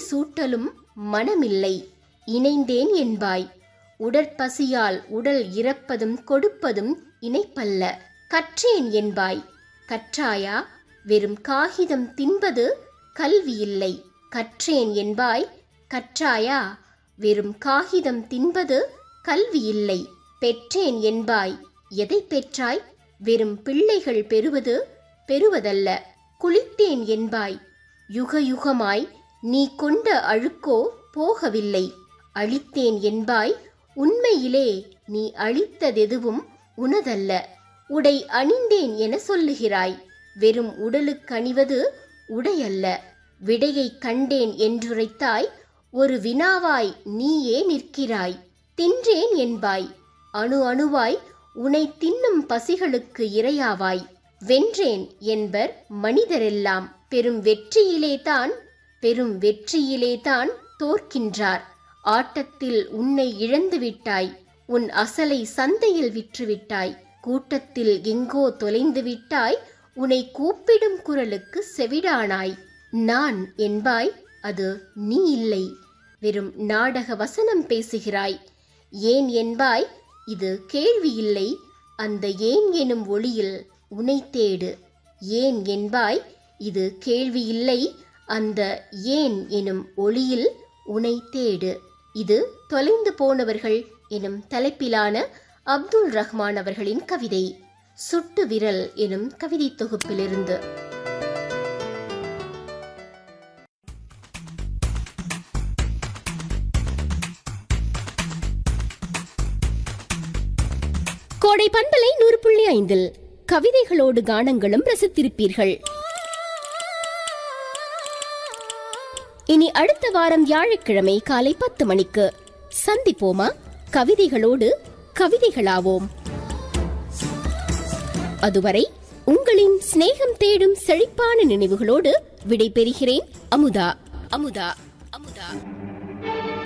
சூட்டலும் மனமில்லை இணைந்தேன் என்பாய் உடற்பசியால் உடல் இறப்பதும் கொடுப்பதும் இணைப்பல்ல கற்றேன் என்பாய் கற்றாயா வெறும் காகிதம் தின்பது கல்வி இல்லை கற்றேன் என்பாய் கற்றாயா வெறும் காகிதம் தின்பது கல்வி இல்லை பெற்றேன் என்பாய் எதை பெற்றாய் வெறும் பிள்ளைகள் பெறுவது பெறுவதல்ல குளித்தேன் என்பாய் யுக யுகமாய் நீ கொண்ட அழுக்கோ போகவில்லை அழித்தேன் என்பாய் உண்மையிலே நீ அழித்ததெதுவும் உனதல்ல உடை அணிந்தேன் என சொல்லுகிறாய் வெறும் உடலுக்கு அணிவது உடையல்ல விடையை கண்டேன் என்றுரைத்தாய் ஒரு வினாவாய் நீயே நிற்கிறாய் தின்றேன் என்பாய் அணு அணுவாய் உனை தின்னும் பசிகளுக்கு இரையாவாய் வென்றேன் என்பர் மனிதரெல்லாம் பெரும் வெற்றியிலேதான் பெரும் வெற்றியிலேதான் தோற்கின்றார் ஆட்டத்தில் உன்னை இழந்து விட்டாய் உன் அசலை சந்தையில் விற்றுவிட்டாய் கூட்டத்தில் எங்கோ தொலைந்து விட்டாய் உன்னை கூப்பிடும் குரலுக்கு செவிடானாய் நான் என்பாய் அது நீ இல்லை வெறும் நாடக வசனம் பேசுகிறாய் ஏன் என்பாய் இது கேள்வி இல்லை அந்த ஏன் எனும் ஒளியில் உனை தேடு ஏன் என்பாய் இது கேள்வி இல்லை அந்த ஏன் எனும் ஒளியில் உனை தேடு இது தொலைந்து போனவர்கள் எனும் தலைப்பிலான அப்துல் ரஹ்மான் அவர்களின் கவிதை சுட்டு விரல் எனும் கவிதை தொகுப்பிலிருந்து கோடை பண்பலை நூறு புள்ளி ஐந்தில் கவிதைகளோடு கானங்களும் ரசித்திருப்பீர்கள் இனி அடுத்த வாரம் வியாழக்கிழமை காலை பத்து மணிக்கு சந்திப்போமா கவிதைகளோடு கவிதைகளாவோம் அதுவரை உங்களின் சிநேகம் தேடும் செழிப்பான நினைவுகளோடு விடை பெறுகிறேன் அமுதா அமுதா அமுதா